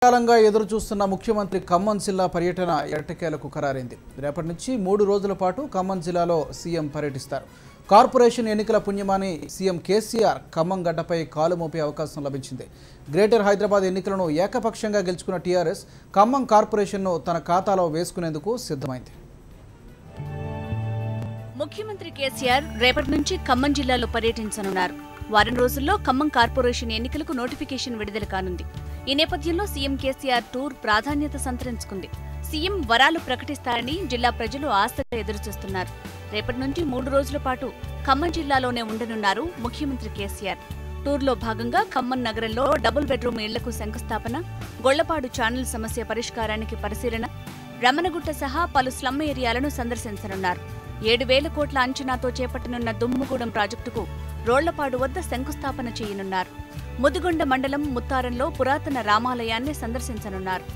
కాలంగా ఎదురు చూస్తున్న ముఖ్యమంత్రి ఖమ్మం జిల్లా పర్యటన ఎట్టకేలకు ఖరారైంది రేపటి నుంచి మూడు రోజుల పాటు ఖమ్మం జిల్లాలో సీఎం పర్యటిస్తారు కార్పొరేషన్ ఎన్నికల పుణ్యమాని సీఎం కేసీఆర్ ఖమ్మం గడ్డపై కాలు మోపే అవకాశం లభించింది గ్రేటర్ హైదరాబాద్ ఎన్నికలను ఏకపక్షంగా గెలుచుకున్న టీఆర్ఎస్ ఖమ్మం కార్పొరేషన్ను తన ఖాతాలో వేసుకునేందుకు సిద్ధమైంది ముఖ్యమంత్రి కేసీఆర్ రేపటి నుంచి ఖమ్మం జిల్లాలో పర్యటించనున్నారు వారం రోజుల్లో ఖమ్మం కార్పొరేషన్ ఎన్నికలకు నోటిఫికేషన్ విడుదల కానుంది ఈ నేపథ్యంలో సీఎం కేసీఆర్ టూర్ ప్రాధాన్యత సంతరించుకుంది సీఎం వరాలు ప్రకటిస్తారని జిల్లా ప్రజలు ఆశగా ఎదురుచూస్తున్నారు రేపటి నుంచి మూడు రోజుల పాటు ఖమ్మం జిల్లాలోనే ఉండనున్నారు ముఖ్యమంత్రి కేసీఆర్ టూర్లో భాగంగా ఖమ్మం నగరంలో డబుల్ బెడ్రూమ్ ఇళ్లకు శంకుస్థాపన గొళ్లపాడు ఛానల్ సమస్య పరిష్కారానికి పరిశీలన రమణగుట్ట సహా పలు స్లమ్ ఏరియాలను సందర్శించనున్నారు ఏడు వేల కోట్ల అంచనాతో చేపట్టనున్న దుమ్ముగూడెం ప్రాజెక్టుకు రోళ్లపాడు వద్ద శంకుస్థాపన చేయనున్నారు ముదిగొండ మండలం ముత్తారంలో పురాతన రామాలయాన్ని సందర్శించనున్నారు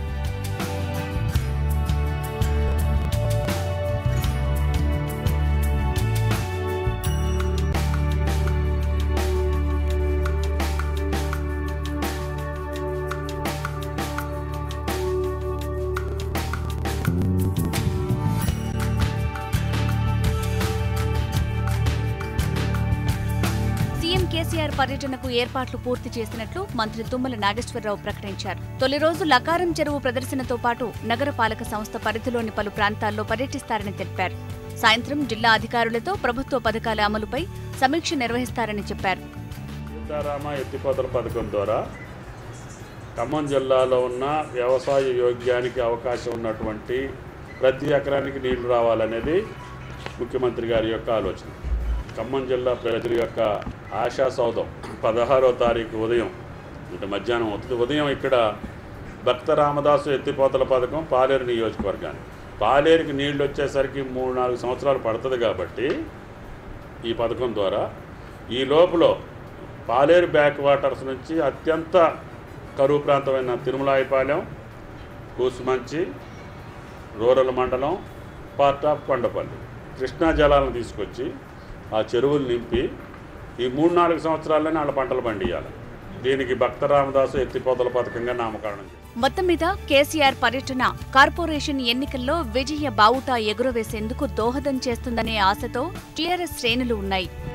సీఎం కేసీఆర్ పర్యటనకు ఏర్పాట్లు పూర్తి చేసినట్లు మంత్రి తుమ్మల నాగేశ్వరరావు ప్రకటించారు తొలి రోజు లకారం చెరువు ప్రదర్శనతో పాటు నగరపాలక సంస్థ పరిధిలోని పలు ప్రాంతాల్లో పర్యటిస్తారని తెలిపారు సాయంత్రం జిల్లా అధికారులతో ప్రభుత్వ పథకాల అమలుపై సమీక్ష నిర్వహిస్తారని చెప్పారు సీతారామ ఎత్తిపోతల పథకం ద్వారా ఖమ్మం జిల్లాలో ఉన్న వ్యవసాయ యోగ్యానికి అవకాశం ఉన్నటువంటి ప్రతి ఎకరానికి నీళ్లు రావాలనేది ముఖ్యమంత్రి గారి యొక్క ఆలోచన ఖమ్మం జిల్లా ప్రజల యొక్క ఆశా సౌధం పదహారో తారీఖు ఉదయం అంటే మధ్యాహ్నం అవుతుంది ఉదయం ఇక్కడ భక్త రామదాసు ఎత్తిపోతల పథకం పాలేరు నియోజకవర్గానికి పాలేరుకి నీళ్లు వచ్చేసరికి మూడు నాలుగు సంవత్సరాలు పడుతుంది కాబట్టి ఈ పథకం ద్వారా ఈ లోపల పాలేరు బ్యాక్ వాటర్స్ నుంచి అత్యంత కరువు ప్రాంతమైన తిరుమలాయిపాలెం కూసుమంచి రూరల్ మండలం పార్ట్ ఆఫ్ కొండపల్లి కృష్ణా జలాలను తీసుకొచ్చి ఆ చెరువులు నింపి ఈ మూడు నాలుగు సంవత్సరాల్లోనే వాళ్ళ పంటలు పండియాలి దీనికి భక్త రామదాసు ఎత్తిపోతల పథకంగా నామకరణం చేశారు. మొత్తం మీద కేసీఆర్ పర్యటన కార్పొరేషన్ ఎన్నికల్లో విజయ బావుటా ఎగురవేసేందుకు దోహదం చేస్తుందనే ఆశతో టీఆర్ఎస్ శ్రేణులు ఉన్నాయి